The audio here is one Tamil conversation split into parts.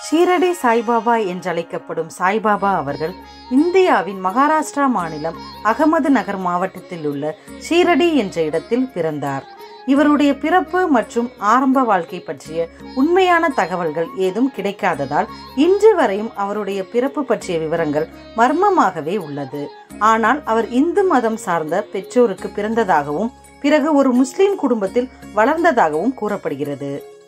ஷீரடி சாய்பாபா என்றழைக்கப்படும் சாய்பாபா அவர்கள் இந்தியாவின் மகாராஷ்டிரா மாநிலம் அகமது நகர் மாவட்டத்தில் உள்ள ஷீரடி என்ற இடத்தில் பிறந்தார் இவருடைய பிறப்பு மற்றும் ஆரம்ப வாழ்க்கை பற்றிய உண்மையான தகவல்கள் ஏதும் கிடைக்காததால் இன்று வரையும் அவருடைய பிறப்பு பற்றிய விவரங்கள் மர்மமாகவே உள்ளது ஆனால் அவர் இந்து மதம் சார்ந்த பெற்றோருக்கு பிறந்ததாகவும் பிறகு ஒரு முஸ்லிம் குடும்பத்தில் வளர்ந்ததாகவும் கூறப்படுகிறது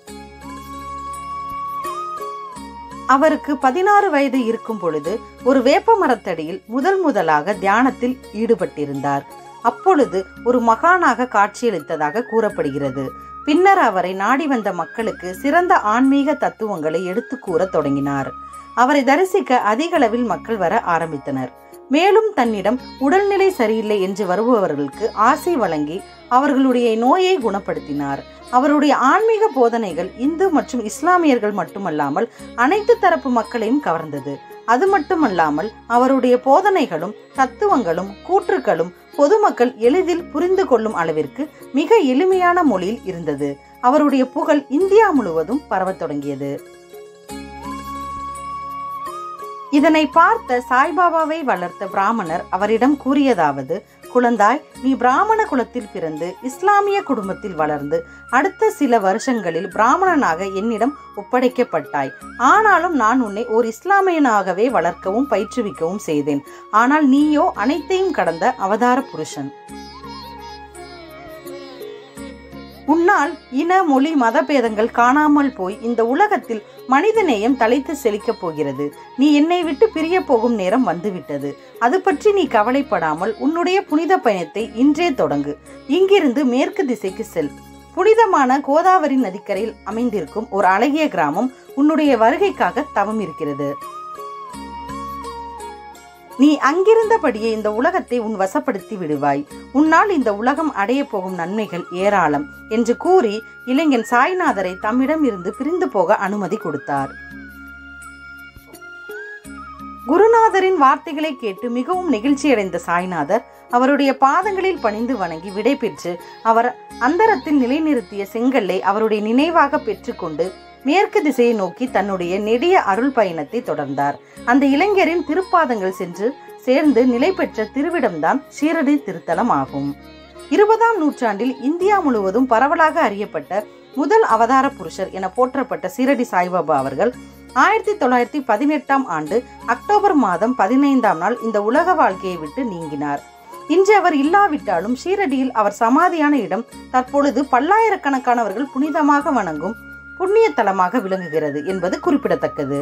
அவருக்கு பதினாறு வயது இருக்கும் பொழுது ஒரு வேப்ப மரத்தடியில் முதல் முதலாக தியானத்தில் ஈடுபட்டிருந்தார் அப்பொழுது ஒரு மகானாக காட்சியளித்ததாக கூறப்படுகிறது பின்னர் அவரை நாடி வந்த மக்களுக்கு சிறந்த ஆன்மீக தத்துவங்களை எடுத்து கூற தொடங்கினார் அவரை தரிசிக்க அதிக அளவில் மக்கள் வர ஆரம்பித்தனர் மேலும் தன்னிடம் உடல்நிலை சரியில்லை என்று வருபவர்களுக்கு ஆசை வழங்கி அவர்களுடைய நோயை குணப்படுத்தினார் அவருடைய ஆன்மீக போதனைகள் இந்து மற்றும் இஸ்லாமியர்கள் மட்டுமல்லாமல் அனைத்து தரப்பு மக்களையும் கவர்ந்தது அது மட்டுமல்லாமல் அவருடைய போதனைகளும் தத்துவங்களும் கூற்றுக்களும் பொதுமக்கள் எளிதில் புரிந்து கொள்ளும் அளவிற்கு மிக எளிமையான மொழியில் இருந்தது அவருடைய புகழ் இந்தியா முழுவதும் பரவத் தொடங்கியது இதனை பார்த்த சாய்பாபாவை வளர்த்த பிராமணர் அவரிடம் கூறியதாவது குழந்தாய் நீ பிராமண குலத்தில் பிறந்து இஸ்லாமிய குடும்பத்தில் வளர்ந்து அடுத்த சில வருஷங்களில் பிராமணனாக என்னிடம் ஒப்படைக்கப்பட்டாய் ஆனாலும் நான் உன்னை ஓர் இஸ்லாமியனாகவே வளர்க்கவும் பயிற்றுவிக்கவும் செய்தேன் ஆனால் நீயோ அனைத்தையும் கடந்த அவதார புருஷன் உன்னால் இன மொழி மதபேதங்கள் காணாமல் போய் இந்த உலகத்தில் மனிதநேயம் தலைத்து செழிக்கப் போகிறது நீ என்னை விட்டு பிரிய போகும் நேரம் வந்துவிட்டது அது பற்றி நீ கவலைப்படாமல் உன்னுடைய புனித பயணத்தை இன்றே தொடங்கு இங்கிருந்து மேற்கு திசைக்கு செல் புனிதமான கோதாவரி நதிக்கரையில் அமைந்திருக்கும் ஒரு அழகிய கிராமம் உன்னுடைய வருகைக்காக தவம் இருக்கிறது நீ அங்கிருந்தபடியே இந்த உலகத்தை உன் வசப்படுத்தி விடுவாய் உன்னால் இந்த உலகம் அடைய போகும் நன்மைகள் ஏராளம் என்று கூறி இளைஞன் சாய்நாதரை தம்மிடம் இருந்து பிரிந்து போக அனுமதி கொடுத்தார் குருநாதரின் வார்த்தைகளை கேட்டு மிகவும் நெகிழ்ச்சியடைந்த சாய்நாதர் அவருடைய பாதங்களில் பணிந்து வணங்கி விடை பெற்று அவர் அந்தரத்தில் நிலைநிறுத்திய செங்கல்லை அவருடைய நினைவாக பெற்றுக்கொண்டு மேற்கு திசையை நோக்கி தன்னுடைய நெடிய அருள் பயணத்தை தொடர்ந்தார் அந்த இளைஞரின் திருப்பாதங்கள் சென்று சேர்ந்து நிலை பெற்ற திருவிடம்தான் ஷீரடி திருத்தலம் ஆகும் இருபதாம் நூற்றாண்டில் இந்தியா முழுவதும் பரவலாக அறியப்பட்ட முதல் அவதார புருஷர் என போற்றப்பட்ட சீரடி சாய்பாபா அவர்கள் ஆயிரத்தி தொள்ளாயிரத்தி பதினெட்டாம் ஆண்டு அக்டோபர் மாதம் பதினைந்தாம் நாள் இந்த உலக வாழ்க்கையை விட்டு நீங்கினார் இன்று அவர் இல்லாவிட்டாலும் ஷீரடியில் அவர் சமாதியான இடம் தற்பொழுது பல்லாயிரக்கணக்கானவர்கள் புனிதமாக வணங்கும் புண்ணிய தலமாக விளங்குகிறது என்பது குறிப்பிடத்தக்கது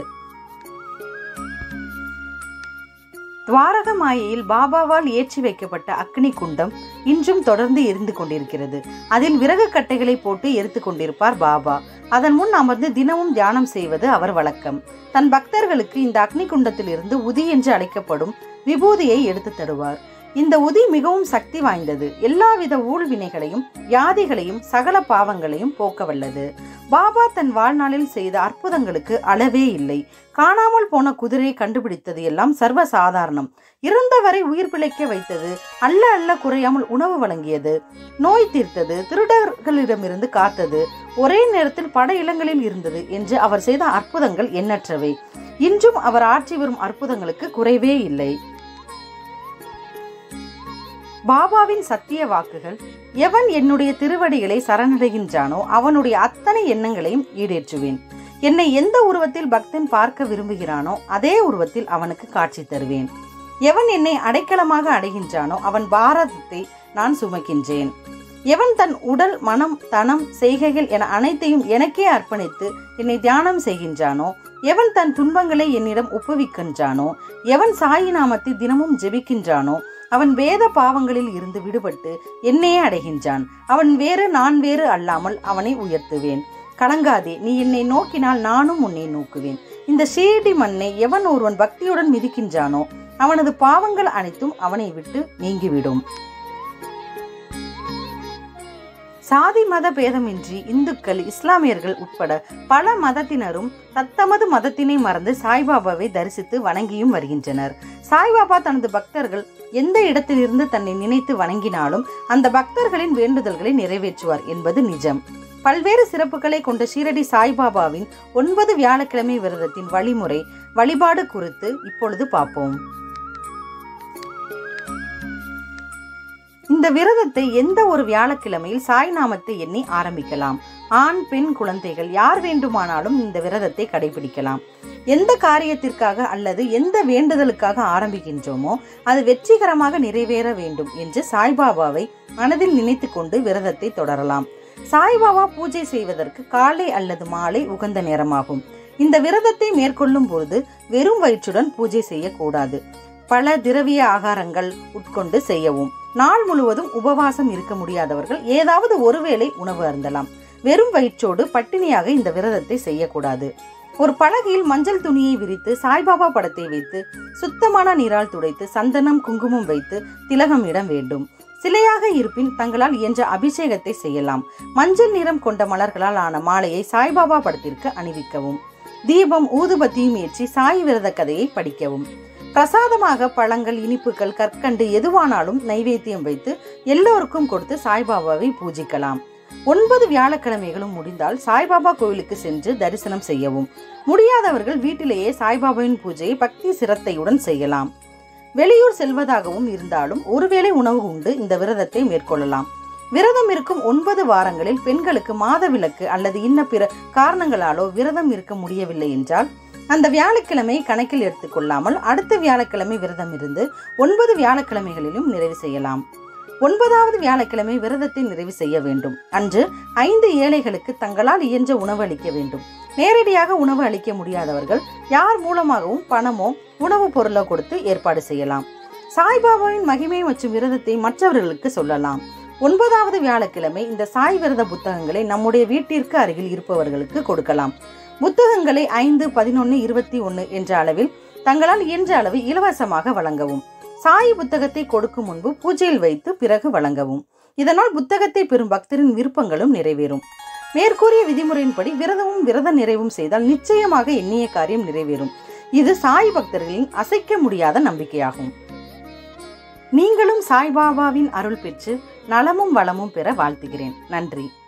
துவாரக மாயையில் பாபாவால் ஏற்றி வைக்கப்பட்ட அக்னி குண்டம் இன்றும் தொடர்ந்து எரிந்து கொண்டிருக்கிறது அதில் விறகு கட்டைகளை போட்டு எரித்து கொண்டிருப்பார் பாபா அதன் முன் அமர்ந்து தினமும் தியானம் செய்வது அவர் வழக்கம் தன் பக்தர்களுக்கு இந்த அக்னி குண்டத்தில் இருந்து உதி என்று அழைக்கப்படும் விபூதியை எடுத்து தருவார் இந்த உதி மிகவும் சக்தி வாய்ந்தது எல்லாவித ஊழ்வினைகளையும் வியாதிகளையும் சகல பாவங்களையும் போக்க வல்லது பாபா தன் வாழ்நாளில் செய்த அற்புதங்களுக்கு அளவே இல்லை காணாமல் போன குதிரையை கண்டுபிடித்தது எல்லாம் சர்வ சாதாரணம் இறந்தவரை உயிர் பிழைக்க வைத்தது அல்ல அல்ல குறையாமல் உணவு வழங்கியது நோய் தீர்த்தது திருடர்களிடமிருந்து காத்தது ஒரே நேரத்தில் பட இளங்களில் இருந்தது என்று அவர் செய்த அற்புதங்கள் எண்ணற்றவை இன்றும் அவர் ஆற்றி வரும் அற்புதங்களுக்கு குறைவே இல்லை பாபாவின் சத்திய வாக்குகள் எவன் என்னுடைய திருவடிகளை சரணடைகின்றானோ அவனுடைய அத்தனை எண்ணங்களையும் ஈடேற்றுவேன் என்னை எந்த உருவத்தில் பக்தன் பார்க்க விரும்புகிறானோ அதே உருவத்தில் அவனுக்கு காட்சி தருவேன் எவன் என்னை அடைக்கலமாக அடைகின்றானோ அவன் பாரதத்தை நான் சுமக்கின்றேன் எவன் தன் உடல் மனம் தனம் செய்கைகள் என அனைத்தையும் எனக்கே அர்ப்பணித்து என்னை தியானம் செய்கின்றானோ எவன் தன் துன்பங்களை என்னிடம் ஒப்புவிக்கின்றானோ எவன் சாயி நாமத்தை தினமும் ஜெபிக்கின்றானோ அவன் வேத பாவங்களில் இருந்து விடுபட்டு என்னையே அடைகின்றான் அவன் வேறு நான் வேறு அல்லாமல் அவனை உயர்த்துவேன் கலங்காதே நீ என்னை நோக்கினால் நானும் உன்னை நோக்குவேன் இந்த ஷீரடி மண்ணை எவன் ஒருவன் பக்தியுடன் மிதிக்கின்றானோ அவனது பாவங்கள் அனைத்தும் அவனை விட்டு நீங்கிவிடும் சாதி மத பேதமின்றி இந்துக்கள் இஸ்லாமியர்கள் உட்பட பல மதத்தினரும் தத்தமது மதத்தினை மறந்து சாய்பாபாவை தரிசித்து வணங்கியும் வருகின்றனர் சாய்பாபா தனது பக்தர்கள் எந்த இடத்திலிருந்து தன்னை நினைத்து வணங்கினாலும் அந்த பக்தர்களின் வேண்டுதல்களை நிறைவேற்றுவார் என்பது நிஜம் பல்வேறு சிறப்புகளை கொண்ட ஷீரடி சாய்பாபாவின் ஒன்பது வியாழக்கிழமை விரதத்தின் வழிமுறை வழிபாடு குறித்து இப்பொழுது பார்ப்போம் இந்த விரதத்தை எந்த ஒரு வியாழக்கிழமையில் சாய் நாமத்தை எண்ணி ஆரம்பிக்கலாம் ஆண் பெண் குழந்தைகள் யார் வேண்டுமானாலும் இந்த விரதத்தை கடைபிடிக்கலாம் எந்த காரியத்திற்காக அல்லது எந்த வேண்டுதலுக்காக ஆரம்பிக்கின்றோமோ அது வெற்றிகரமாக நிறைவேற வேண்டும் என்று சாய்பாபாவை மனதில் நினைத்து கொண்டு விரதத்தை தொடரலாம் சாய்பாபா பூஜை செய்வதற்கு காலை அல்லது மாலை உகந்த நேரமாகும் இந்த விரதத்தை மேற்கொள்ளும் பொழுது வெறும் வயிற்றுடன் பூஜை செய்யக்கூடாது பல திரவிய ஆகாரங்கள் உட்கொண்டு செய்யவும் நாள் முழுவதும் உபவாசம் இருக்க முடியாதவர்கள் ஏதாவது ஒருவேளை உணவு அருந்தலாம் வெறும் வயிற்றோடு பட்டினியாக இந்த விரதத்தை செய்யக்கூடாது ஒரு பலகையில் மஞ்சள் துணியை விரித்து சாய்பாபா படத்தை வைத்து சுத்தமான நீரால் துடைத்து சந்தனம் குங்குமம் வைத்து திலகம் இட வேண்டும் சிலையாக இருப்பின் தங்களால் இயன்ற அபிஷேகத்தை செய்யலாம் மஞ்சள் நிறம் கொண்ட மலர்களால் ஆன மாலையை சாய்பாபா படத்திற்கு அணிவிக்கவும் தீபம் ஊதுபத்தியும் ஏற்றி சாய் விரத கதையை படிக்கவும் பிரசாதமாக பழங்கள் இனிப்புகள் கற்கண்டு எதுவானாலும் நைவேத்தியம் வைத்து எல்லோருக்கும் கொடுத்து சாய்பாபாவை பூஜிக்கலாம் ஒன்பது வியாழக்கிழமைகளும் முடிந்தால் சாய்பாபா கோவிலுக்கு சென்று தரிசனம் செய்யவும் முடியாதவர்கள் வீட்டிலேயே சாய்பாபாவின் பூஜையை பக்தி சிரத்தையுடன் செய்யலாம் வெளியூர் செல்வதாகவும் இருந்தாலும் ஒருவேளை உணவு உண்டு இந்த விரதத்தை மேற்கொள்ளலாம் விரதம் இருக்கும் ஒன்பது வாரங்களில் பெண்களுக்கு மாதவிலக்கு அல்லது இன்ன பிற காரணங்களாலோ விரதம் இருக்க முடியவில்லை என்றால் அந்த வியாழக்கிழமை கணக்கில் எடுத்துக்கொள்ளாமல் அடுத்த வியாழக்கிழமை விரதம் இருந்து ஒன்பது வியாழக்கிழமைகளிலும் நிறைவு செய்யலாம் ஒன்பதாவது வியாழக்கிழமை விரதத்தை நிறைவு செய்ய வேண்டும் அன்று ஐந்து ஏழைகளுக்கு தங்களால் இயன்ற உணவு அளிக்க வேண்டும் நேரடியாக உணவு அளிக்க முடியாதவர்கள் யார் மூலமாகவும் பணமோ உணவுப் பொருளோ கொடுத்து ஏற்பாடு செய்யலாம் சாய்பாபாவின் மகிமை மற்றும் விரதத்தை மற்றவர்களுக்கு சொல்லலாம் ஒன்பதாவது வியாழக்கிழமை இந்த சாய் விரத புத்தகங்களை நம்முடைய வீட்டிற்கு அருகில் இருப்பவர்களுக்கு கொடுக்கலாம் புத்தகங்களை ஐந்து பதினொன்று இருபத்தி ஒன்று என்ற அளவில் தங்களால் இயன்ற அளவு இலவசமாக வழங்கவும் சாய் புத்தகத்தை கொடுக்கும் முன்பு பூஜையில் வைத்து பிறகு வழங்கவும் இதனால் புத்தகத்தை பெறும் பக்தரின் விருப்பங்களும் நிறைவேறும் மேற்கூறிய விதிமுறையின்படி விரதமும் விரத நிறைவும் செய்தால் நிச்சயமாக எண்ணிய காரியம் நிறைவேறும் இது சாய் பக்தர்களின் அசைக்க முடியாத நம்பிக்கையாகும் நீங்களும் சாய்பாபாவின் அருள் பெற்று நலமும் வளமும் பெற வாழ்த்துகிறேன் நன்றி